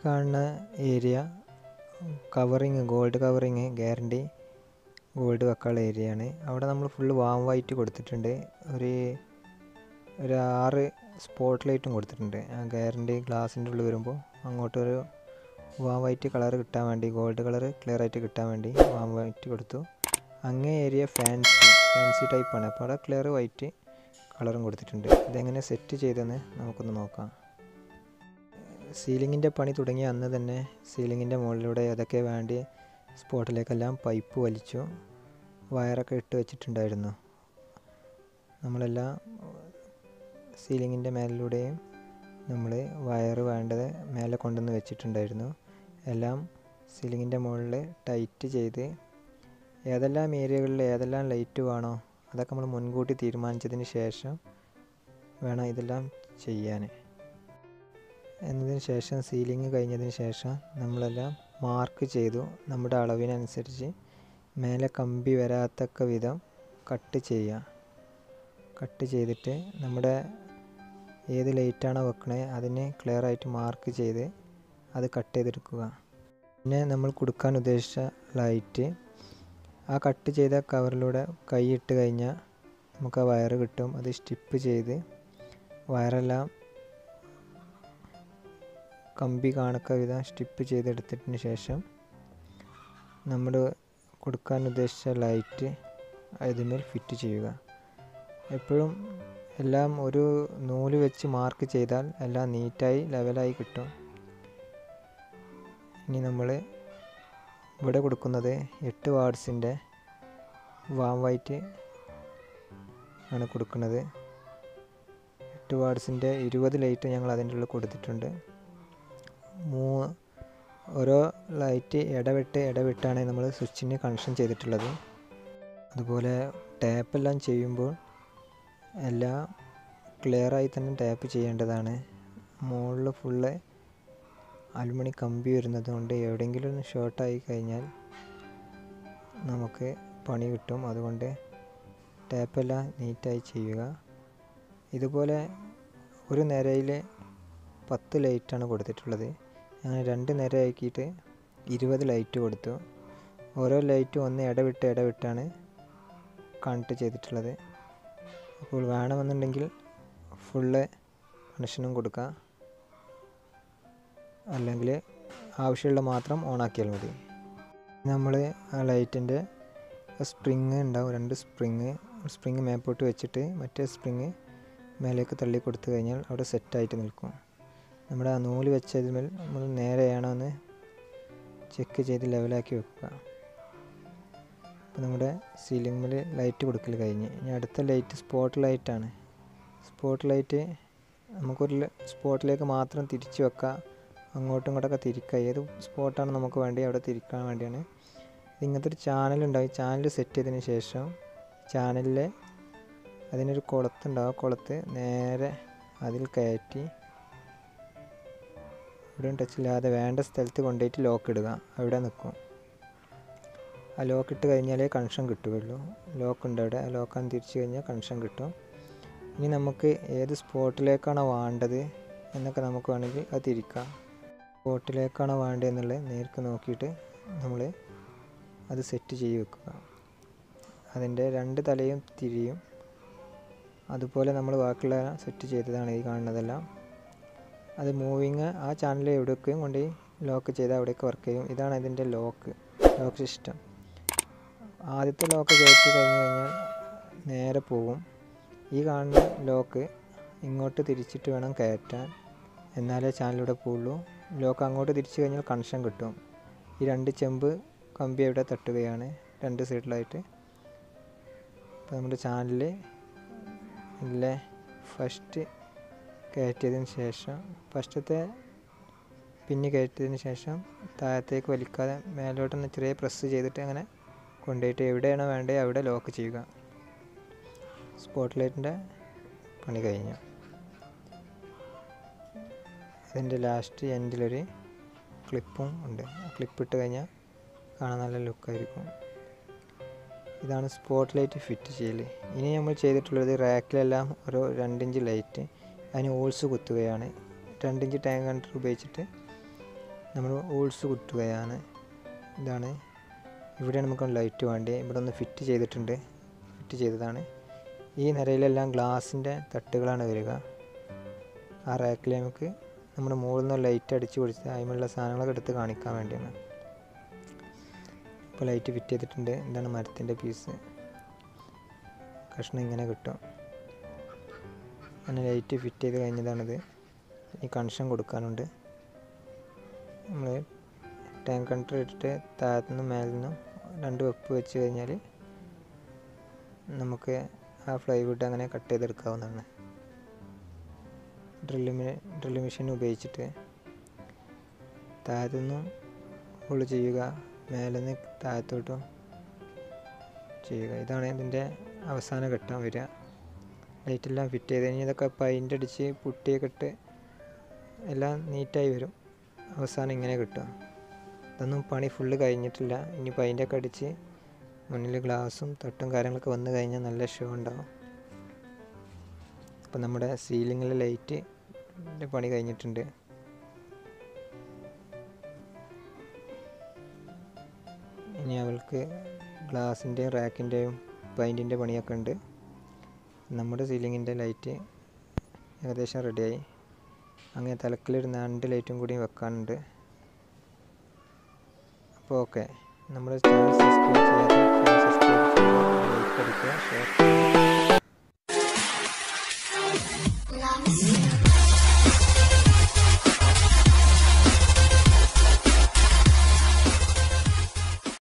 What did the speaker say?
കാണുന്ന area covering gold covering guarantee gold വെക്കാനുള്ള ഏരിയയാണ് അവിടെ നമ്മൾ ഫുള്ള് വാം വൈറ്റ് കൊടുത്തിട്ടുണ്ട് ഒരു ഒരു ആറ് സ്പോട്ട് ലൈറ്റും കൊടുത്തിട്ടുണ്ട് ആ ഗ്യാരണ്ടി ഗ്ലാസിൻ്റെ ഉള്ളിൽ വരുമ്പോൾ അങ്ങോട്ടൊരു വാം വൈറ്റ് കളർ കിട്ടാൻ വേണ്ടി ഗോൾഡ് കളർ ക്ലിയർ ആയിട്ട് കിട്ടാൻ വേണ്ടി വാം വൈറ്റ് കൊടുത്തു അങ്ങേ ഏരിയ ഫാൻസി ഫാൻസി ടൈപ്പാണ് അപ്പോൾ അവിടെ ക്ലിയർ വൈറ്റ് കളറും കൊടുത്തിട്ടുണ്ട് ഇതെങ്ങനെ സെറ്റ് ചെയ്തെന്ന് നമുക്കൊന്ന് നോക്കാം സീലിങ്ങിൻ്റെ പണി തുടങ്ങിയ അന്ന് തന്നെ സീലിങ്ങിൻ്റെ മുകളിലൂടെ ഏതൊക്കെ വേണ്ടി സ്പോട്ടിലേക്കെല്ലാം പൈപ്പ് വലിച്ചു വയറൊക്കെ ഇട്ട് വെച്ചിട്ടുണ്ടായിരുന്നു നമ്മളെല്ലാം സീലിങ്ങിൻ്റെ മേലിലൂടെയും നമ്മൾ വയറ് വേണ്ടത് മേലെ കൊണ്ടുവന്ന് വെച്ചിട്ടുണ്ടായിരുന്നു എല്ലാം സീലിങ്ങിൻ്റെ മുകളിൽ ടൈറ്റ് ചെയ്ത് ഏതെല്ലാം ഏരിയകളിൽ ഏതെല്ലാം ലൈറ്റ് വേണോ അതൊക്കെ നമ്മൾ മുൻകൂട്ടി തീരുമാനിച്ചതിന് ശേഷം വേണം ഇതെല്ലാം ചെയ്യാൻ എന്നതിന് ശേഷം സീലിംഗ് കഴിഞ്ഞതിന് ശേഷം നമ്മളെല്ലാം മാർക്ക് ചെയ്തു നമ്മുടെ അളവിനനുസരിച്ച് മേലെ കമ്പി വരാത്തക്ക വിധം കട്ട് ചെയ്യുക കട്ട് ചെയ്തിട്ട് നമ്മുടെ ഏത് ലൈറ്റാണോ വെക്കണേ അതിനെ ക്ലിയർ ആയിട്ട് മാർക്ക് ചെയ്ത് അത് കട്ട് ചെയ്തെടുക്കുക പിന്നെ നമ്മൾ കൊടുക്കാൻ ഉദ്ദേശിച്ച ലൈറ്റ് ആ കട്ട് ചെയ്ത കവറിലൂടെ കൈ ഇട്ട് കഴിഞ്ഞാൽ നമുക്ക് ആ വയറ് കിട്ടും അത് സ്റ്റിപ്പ് ചെയ്ത് വയറെല്ലാം കമ്പി കാണക്ക വിധം സ്റ്റിപ്പ് ചെയ്തെടുത്തതിന് ശേഷം നമ്മൾ കൊടുക്കാൻ ഉദ്ദേശിച്ച ലൈറ്റ് അതിന്മേൽ ഫിറ്റ് ചെയ്യുക എപ്പോഴും എല്ലാം ഒരു നൂല് വെച്ച് മാർക്ക് ചെയ്താൽ എല്ലാം നീറ്റായി ലെവലായി കിട്ടും ഇനി നമ്മൾ ഇവിടെ കൊടുക്കുന്നത് എട്ട് വാർഡ്സിൻ്റെ വാം വൈറ്റ് ആണ് കൊടുക്കുന്നത് എട്ട് വാർഡ്സിൻ്റെ ഇരുപത് ലൈറ്റ് ഞങ്ങൾ അതിൻ്റെ ഉള്ളിൽ കൊടുത്തിട്ടുണ്ട് മൂ ഓരോ ലൈറ്റ് ഇടവിട്ട് ഇടവിട്ടാണ് നമ്മൾ സ്വിച്ചിന് കണക്ഷൻ ചെയ്തിട്ടുള്ളത് അതുപോലെ ടാപ്പെല്ലാം ചെയ്യുമ്പോൾ എല്ലാം ക്ലിയറായി തന്നെ ടാപ്പ് ചെയ്യേണ്ടതാണ് മുകളിൽ ഫുള്ള് അലുമണി കമ്പി വരുന്നത് കൊണ്ട് എവിടെയെങ്കിലും ഒന്ന് ഷോർട്ടായി കഴിഞ്ഞാൽ നമുക്ക് പണി കിട്ടും അതുകൊണ്ട് ടാപ്പെല്ലാം നീറ്റായി ചെയ്യുക ഇതുപോലെ ഒരു നിരയിൽ പത്ത് ലൈറ്റാണ് കൊടുത്തിട്ടുള്ളത് അങ്ങനെ രണ്ട് നിരയാക്കിയിട്ട് ഇരുപത് ലൈറ്റ് കൊടുത്തു ഓരോ ലൈറ്റും ഒന്ന് ഇടവിട്ട് ഇടവിട്ടാണ് കണക്ട് ചെയ്തിട്ടുള്ളത് അപ്പോൾ വേണമെന്നുണ്ടെങ്കിൽ ഫുള്ള് കണക്ഷനും കൊടുക്കാം അല്ലെങ്കിൽ ആവശ്യമുള്ള മാത്രം ഓണാക്കിയാൽ മതി നമ്മൾ ആ ലൈറ്റിൻ്റെ സ്പ്രിങ് ഉണ്ടാവും രണ്ട് സ്പ്രിങ് സ്പ്രിങ് മേപ്പോട്ട് വെച്ചിട്ട് മറ്റേ സ്പ്രിങ് മേലേക്ക് തള്ളി കൊടുത്തു കഴിഞ്ഞാൽ അവിടെ സെറ്റായിട്ട് നിൽക്കും നമ്മുടെ ആ നൂല് വെച്ചതിന്മേൽ നമ്മൾ നേരെയാണോ എന്ന് ചെക്ക് ചെയ്ത് ലെവലാക്കി വെക്കുക അപ്പോൾ നമ്മുടെ സീലിംഗിൽ ലൈറ്റ് കൊടുക്കൽ കഴിഞ്ഞ് ഇനി അടുത്ത ലൈറ്റ് സ്പോട്ട് ലൈറ്റാണ് സ്പോട്ട് ലൈറ്റ് നമുക്കൊരു സ്പോട്ടിലേക്ക് മാത്രം തിരിച്ച് വെക്കാം അങ്ങോട്ടും ഇങ്ങോട്ടൊക്കെ തിരിക്കുക ഏത് സ്പോട്ടാണ് നമുക്ക് വേണ്ടി അവിടെ തിരിക്കാൻ വേണ്ടിയാണ് ഇങ്ങനത്തെ ഒരു ചാനൽ ഉണ്ടാവും ചാനൽ സെറ്റ് ചെയ്തതിന് ശേഷം ചാനലിൽ അതിനൊരു കുളത്തുണ്ടാവും ആ കുളത്ത് നേരെ അതിൽ കയറ്റി ഇവിടെയും ടച്ചില്ലാതെ വേണ്ട സ്ഥലത്ത് കൊണ്ടുപോയിട്ട് ലോക്ക് ഇടുക അവിടെ നിൽക്കും ആ ലോക്ക് ഇട്ട് കഴിഞ്ഞാലേ കണക്ഷൻ കിട്ടുകയുള്ളൂ ലോക്ക് ഉണ്ട് അവിടെ ആ ലോക്കാൻ തിരിച്ചു കഴിഞ്ഞാൽ കണക്ഷൻ കിട്ടും ഇനി നമുക്ക് ഏത് സ്പോട്ടിലേക്കാണോ വേണ്ടത് എന്നൊക്കെ നമുക്ക് വേണമെങ്കിൽ അത് തിരിക്കാം സ്പോട്ടിലേക്കാണോ വേണ്ടത് എന്നുള്ളത് നേർക്ക് നോക്കിയിട്ട് നമ്മൾ അത് സെറ്റ് ചെയ്ത് വെക്കുക അതിൻ്റെ രണ്ട് തലയും തിരിയും അതുപോലെ നമ്മൾ ബാക്കിയുള്ള സെറ്റ് ചെയ്തതാണ് ഈ കാണുന്നതെല്ലാം അത് മൂവിങ് ആ ചാനൽ എവിടെയൊക്കെയും കൊണ്ടുപോയി ലോക്ക് ചെയ്താൽ അവിടേക്ക് വർക്ക് ചെയ്യും ഇതാണ് ഇതിൻ്റെ ലോക്ക് ലോക്ക് സിസ്റ്റം ആദ്യത്തെ ലോക്ക് കയറ്റി കഴിഞ്ഞ് കഴിഞ്ഞാൽ നേരെ പോകും ഈ കാണുന്ന ലോക്ക് ഇങ്ങോട്ട് തിരിച്ചിട്ട് വേണം കയറ്റാൻ എന്നാലേ ചാനലിലൂടെ പോവുള്ളൂ ലോക്ക് അങ്ങോട്ട് തിരിച്ചു കഴിഞ്ഞാൽ കണക്ഷൻ കിട്ടും ഈ രണ്ട് ചെമ്പ് കമ്പി അവിടെ തട്ടുകയാണ് രണ്ട് സൈഡിലായിട്ട് അപ്പോൾ നമ്മുടെ ചാനലിൽ ഇല്ലേ ഫസ്റ്റ് കയറ്റിയതിന് ശേഷം ഫസ്റ്റത്തെ പിന്നി കയറ്റിയതിന് ശേഷം താഴത്തേക്ക് വലിക്കാതെ മേലോട്ടൊന്ന് ചെറിയ പ്രസ് ചെയ്തിട്ട് അങ്ങനെ കൊണ്ടുപോയിട്ട് എവിടെയാണോ വേണ്ടത് അവിടെ ലോക്ക് ചെയ്യുക സ്പോട്ട് ലൈറ്റിൻ്റെ പണി കഴിഞ്ഞു ഇതിൻ്റെ ലാസ്റ്റ് എൻഡിലൊരു ക്ലിപ്പും ഉണ്ട് ആ ക്ലിപ്പ് ഇട്ട് കഴിഞ്ഞാൽ കാണാൻ നല്ല ലുക്കായിരിക്കും ഇതാണ് സ്പോട്ട് ലൈറ്റ് ഫിറ്റ് ചെയ്യൽ ഇനി നമ്മൾ ചെയ്തിട്ടുള്ളത് റാക്കിലെല്ലാം ഓരോ രണ്ടിഞ്ച് ലൈറ്റ് അതിന് ഓൾസ് കുത്തുകയാണ് രണ്ടിഞ്ച് ടാങ്ക് കണ്ടർ ഉപയോഗിച്ചിട്ട് നമ്മൾ ഓൾസ് കുത്തുകയാണ് ഇതാണ് ഇവിടെ നമുക്ക് ലൈറ്റ് വേണ്ടി ഇവിടെ ഒന്ന് ഫിറ്റ് ചെയ്തിട്ടുണ്ട് ഫിറ്റ് ചെയ്തതാണ് ഈ നിരയിലെല്ലാം ഗ്ലാസിൻ്റെ തട്ടുകളാണ് വരിക ആ റാക്കിൽ നമുക്ക് നമ്മുടെ മുകളിൽ നിന്ന് ലൈറ്റ് അടിച്ച് പിടിച്ച് അതിനുള്ള സാധനങ്ങളൊക്കെ എടുത്ത് കാണിക്കാൻ വേണ്ടിയാണ് ഇപ്പോൾ ലൈറ്റ് ഫിറ്റ് ചെയ്തിട്ടുണ്ട് ഇതാണ് മരത്തിൻ്റെ പീസ് കഷ്ണം ഇങ്ങനെ കിട്ടും അങ്ങനെ ലൈറ്റ് ഫിറ്റ് ചെയ്ത് കഴിഞ്ഞതാണിത് ഈ കണക്ഷൻ കൊടുക്കാനുണ്ട് നമ്മൾ ടാങ്ക് കണ്ടർ ഇട്ടിട്ട് താഴത്തു നിന്നും മേലിൽ നിന്നും രണ്ട് വെപ്പ് വെച്ച് കഴിഞ്ഞാൽ നമുക്ക് ആ ഫ്ലൈവുഡ് അങ്ങനെ കട്ട് ചെയ്തെടുക്കാവുന്നതാണ് ഡ്രില്ല് ഡ്രില്ല് മെഷീൻ ഉപയോഗിച്ചിട്ട് താഴത്തു നിന്നും ഉള്ളു ചെയ്യുക മേലെ നിന്ന് താഴത്തോട്ടും ചെയ്യുക ഇതാണ് ഇതിൻ്റെ അവസാന ഘട്ടം വരിക ലൈറ്റെല്ലാം ഫിറ്റ് ചെയ്ത് കഴിഞ്ഞ് ഇതൊക്കെ പൈൻ്റ് അടിച്ച് പുട്ടിയൊക്കെ ഇട്ട് എല്ലാം നീറ്റായി വരും അവസാനം ഇങ്ങനെ കിട്ടും ഇതൊന്നും പണി ഫുള്ള് കഴിഞ്ഞിട്ടില്ല ഇനി പൈൻ്റൊക്കെ അടിച്ച് മുന്നിൽ ഗ്ലാസും തട്ടും കാര്യങ്ങളൊക്കെ വന്നു കഴിഞ്ഞാൽ നല്ല ഷോ ഉണ്ടാവും അപ്പം നമ്മുടെ സീലിങ്ങിലെ ലൈറ്റ് പണി കഴിഞ്ഞിട്ടുണ്ട് ഇനി അവൾക്ക് ഗ്ലാസിൻ്റെയും റാക്കിൻ്റെയും പൈൻറ്റിൻ്റെ പണിയൊക്കെ ഉണ്ട് നമ്മുടെ സീലിങ്ങിൻ്റെ ലൈറ്റ് ഏകദേശം റെഡിയായി അങ്ങനെ തലക്കിലൊരു രണ്ട് ലൈറ്റും കൂടി വെക്കാനുണ്ട് അപ്പോൾ ഓക്കെ നമ്മുടെ ചാനൽ സബ്സ്ക്രൈബ് ചെയ്യാത്ത സബ്സ്ക്രൈബ് ചെയ്യുക ലൈക്ക് അടിക്കുക ഷെയർ Love